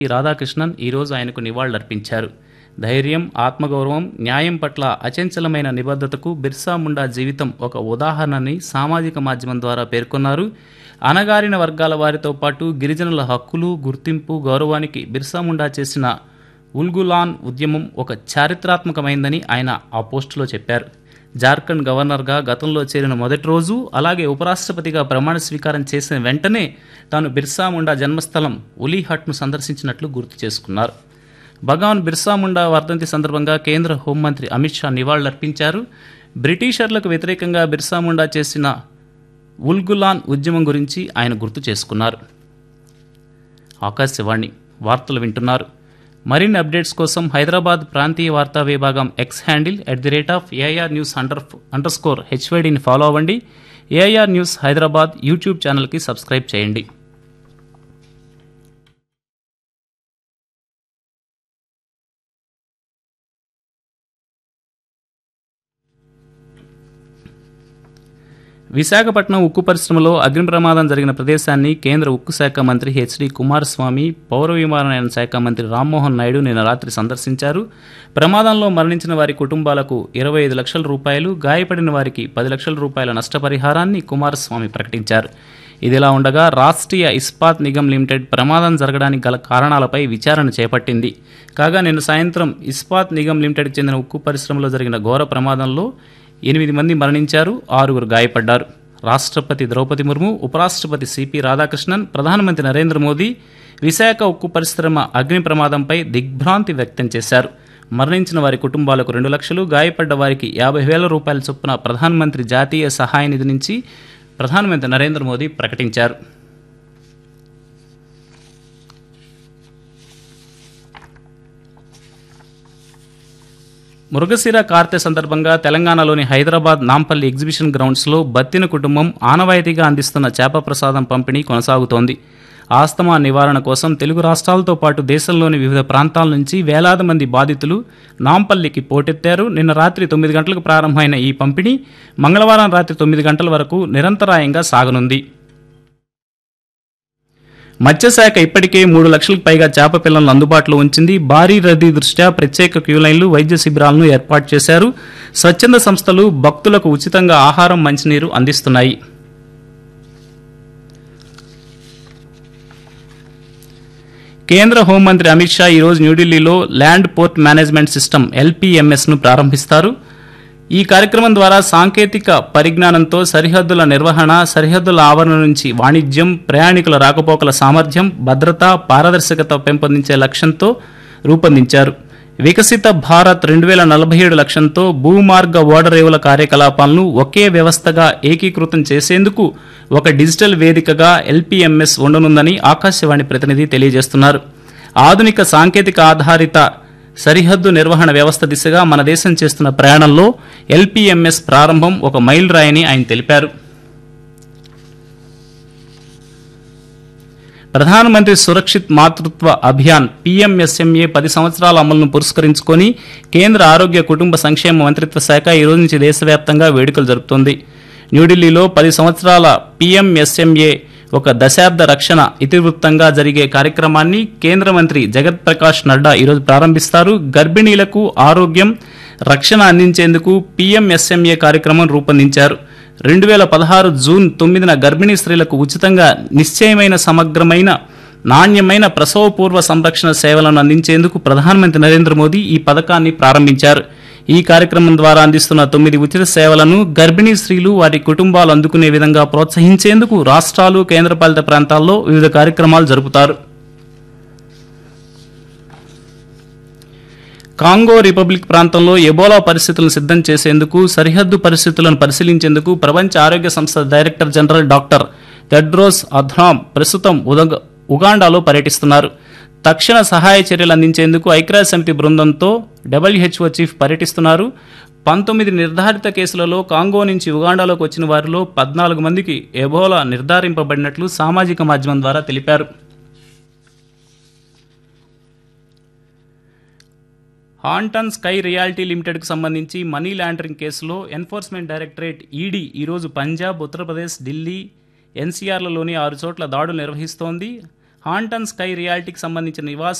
రాధాకృష్ణన్ ఈరోజు ఆయనకు నివాళులర్పించారు ధైర్యం ఆత్మగౌరవం న్యాయం పట్ల అచంచలమైన నిబద్ధతకు బిర్సా ముండా జీవితం ఒక ఉదాహరణని సామాజిక మాధ్యమం ద్వారా పేర్కొన్నారు అణగారిన వర్గాల వారితో పాటు గిరిజనుల హక్కులు గుర్తింపు గౌరవానికి బిర్సా ముండా చేసిన ఉల్గులాన్ ఉద్యమం ఒక చారిత్రాత్మకమైందని ఆయన ఆ పోస్టులో చెప్పారు జార్ఖండ్ గవర్నర్గా గతంలో చేరిన మొదటి రోజు అలాగే ఉపరాష్ట్రపతిగా ప్రమాణ స్వీకారం చేసిన వెంటనే తాను బిర్సా ముండా జన్మస్థలం ఉలీహట్ను సందర్శించినట్లు గుర్తు చేసుకున్నారు భగవాన్ బిర్సా ముండా వర్ధంతి సందర్భంగా కేంద్ర హోంమంత్రి అమిత్ షా నివాళులర్పించారు బ్రిటిషర్లకు వ్యతిరేకంగా బిర్సా ముండా చేసిన ఉల్గులాన్ ఉద్యమం గురించి ఆయన గుర్తు చేసుకున్నారు ఆకాశవాణి వార్తలు వింటున్నారు మరిన్ని అప్డేట్స్ కోసం హైదరాబాద్ ప్రాంతీయ వార్తా విభాగం X handle at the rate of AIR news under underscore హెచ్వైడిని ఫాలో అవ్వండి ఏఐఆర్ న్యూస్ హైదరాబాద్ యూట్యూబ్ ఛానల్కి సబ్స్క్రైబ్ చేయండి విశాఖపట్నం ఉక్కు పరిశ్రమలో అగ్ని ప్రమాదం జరిగిన ప్రదేశాన్ని కేంద్ర ఉక్కు శాఖ మంత్రి హెచ్డి కుమారస్వామి పౌర విమానయాన శాఖ మంత్రి రామ్మోహన్ నాయుడు నిన్న రాత్రి సందర్శించారు ప్రమాదంలో మరణించిన వారి కుటుంబాలకు ఇరవై ఐదు లక్షల రూపాయలు గాయపడిన వారికి పది లక్షల రూపాయల నష్టపరిహారాన్ని కుమారస్వామి ప్రకటించారు ఇదిలా ఉండగా రాష్ట్రీయ ఇస్పాత్ నిగమ్ లిమిటెడ్ ప్రమాదం జరగడానికి గల కారణాలపై విచారణ చేపట్టింది కాగా నిన్న సాయంత్రం ఇస్పాత్ నిగమ్ లిమిటెడ్కి చెందిన ఉక్కు పరిశ్రమలో జరిగిన ఘోర ప్రమాదంలో ఎనిమిది మంది మరణించారు ఆరుగురు గాయపడ్డారు రాష్ట్రపతి ద్రౌపది ముర్ము ఉపరాష్ట్రపతి సిపి రాధాకృష్ణన్ ప్రధానమంత్రి నరేంద్ర మోదీ విశాఖ ఉక్కు పరిశ్రమ అగ్ని ప్రమాదంపై దిగ్భ్రాంతి వ్యక్తం చేశారు మరణించిన వారి కుటుంబాలకు రెండు లక్షలు గాయపడ్డ వారికి యాభై వేల రూపాయల చొప్పున ప్రధానమంత్రి జాతీయ సహాయ నిధి నుంచి ప్రధానమంత్రి నరేంద్ర మోదీ ప్రకటించారు మృగశిర కార్తె సందర్భంగా తెలంగాణలోని హైదరాబాద్ నాంపల్లి ఎగ్జిబిషన్ గ్రౌండ్స్లో బత్తిన కుటుంబం ఆనవాయితీగా అందిస్తున్న చేప ప్రసాదం పంపిణీ కొనసాగుతోంది ఆస్తమా నివారణ కోసం తెలుగు రాష్ట్రాలతో పాటు దేశంలోని వివిధ ప్రాంతాల నుంచి వేలాది మంది బాధితులు నాంపల్లికి పోటెత్తారు నిన్న రాత్రి తొమ్మిది గంటలకు ప్రారంభమైన ఈ పంపిణీ మంగళవారం రాత్రి తొమ్మిది గంటల వరకు నిరంతరాయంగా సాగనుంది మత్స్యశాఖ ఇప్పటికే మూడు లక్షలకు పైగా చేప పిల్లలను అందుబాటులో ఉంచింది భారీ రద్దీ దృష్ట్యా ప్రత్యేక క్యూ లైన్లు వైద్య శిబిరాలను ఏర్పాటు చేశారు స్వచ్ఛంద సంస్థలు భక్తులకు ఉచితంగా ఆహారం మంచినీరు అందిస్తున్నాయి కేంద్ర హోంమంత్రి అమిత్ షా ఈరోజు న్యూఢిల్లీలో ల్యాండ్ పోర్ట్ మేనేజ్మెంట్ సిస్టమ్ ఎల్పీఎంఎస్ను ప్రారంభిస్తారు ఈ కార్యక్రమం ద్వారా సాంకేతిక పరిజ్ఞానంతో సరిహద్దుల నిర్వహణ సరిహద్దుల ఆవరణ నుంచి వాణిజ్యం ప్రయాణికుల రాకపోకల సామర్థ్యం భద్రత పారదర్శకత పెంపొందించే లక్ష్యంతో రూపొందించారు వికసిత భారత్ రెండు వేల నలభై ఏడు లక్ష్యంతో భూమార్గ ఓడరేవుల కార్యకలాపాలను ఒకే వ్యవస్థగా ఏకీకృతం చేసేందుకు ఒక డిజిటల్ వేదికగా ఎల్పీఎంఎస్ ఉండనుందని ఆకాశవాణి ప్రతినిధి తెలియజేస్తున్నారు ఆధునిక సాంకేతిక ఆధారిత సరిహద్దు నిర్వహణ వ్యవస్థ దిశగా మన దేశం చేస్తున్న ప్రయాణంలో ఎల్పీఎంఎస్ ప్రారంభం ఒక మైల్ రాయని ఆయన తెలిపారు ప్రధానమంత్రి సురక్షిత్ మాతృత్వ అభియాన్ పీఎంఎస్ఎంఏ పది సంవత్సరాల అమలును పురస్కరించుకొని కేంద్ర ఆరోగ్య కుటుంబ సంక్షేమ మంత్రిత్వ శాఖ ఈ రోజు నుంచి దేశవ్యాప్తంగా వేడుకలు జరుపుతోంది న్యూఢిల్లీలో పది సంవత్సరాల పీఎంఎస్ఎంఏ ఒక దశాబ్ద రక్షణ ఇతివృత్తంగా జరిగే కార్యక్రమాన్ని కేంద్ర మంత్రి జగత్ ప్రకాష్ నడ్డా ఈరోజు ప్రారంభిస్తారు గర్భిణీలకు ఆరోగ్యం రక్షణ అందించేందుకు పీఎంఎస్ఎంఏ కార్యక్రమం రూపొందించారు రెండు వేల పదహారు జూన్ తొమ్మిదిన గర్భిణీ స్త్రీలకు ఉచితంగా నిశ్చయమైన సమగ్రమైన నాణ్యమైన ప్రసవపూర్వ సంరక్షణ సేవలను అందించేందుకు ప్రధానమంత్రి నరేంద్ర మోదీ ఈ పథకాన్ని ప్రారంభించారు ఈ కార్యక్రమం ద్వారా అందిస్తున్న తొమ్మిది ఉచిత సేవలను గర్భిణీ స్త్రీలు వారి కుటుంబాలు అందుకునే విధంగా ప్రోత్సహించేందుకు రాష్ట్రాలు కేంద్రపాలిత ప్రాంతాల్లో వివిధ కార్యక్రమాలు జరుపుతారు కాంగో రిపబ్లిక్ ప్రాంతంలో ఎబోలా పరిస్థితులను సిద్ధం చేసేందుకు సరిహద్దు పరిస్థితులను పరిశీలించేందుకు ప్రపంచ ఆరోగ్య సంస్థ director general doctor Tedros Adhanom ప్రస్తుతం ఉదగ ఉగాండాలో పర్యటిస్తున్నారు తక్షణ సహాయ చర్యలు అందించేందుకు ఐక్యరాజ్య సమితి బృందంతో డబ్ల్యూహెచ్ఓ చీఫ్ పర్యటిస్తున్నారు పంతొమ్మిది నిర్ధారిత కేసులలో కాంగో నుంచి ఉగాండాలోకి వచ్చిన వారిలో పద్నాలుగు మందికి ఎబోలా నిర్ధారింపబడినట్లు సామాజిక మాధ్యమం ద్వారా తెలిపారు హాంటన్ స్కై రియాలిటీ లిమిటెడ్కు సంబంధించి మనీ లాండరింగ్ కేసులో ఎన్ఫోర్స్మెంట్ డైరెక్టరేట్ ఈడీ ఈరోజు పంజాబ్ ఉత్తరప్రదేశ్ ఢిల్లీ ఎన్సీఆర్లలోని ఆరు చోట్ల దాడులు నిర్వహిస్తోంది హాంటన్ స్కై రియాలిటీకి సంబంధించిన నివాస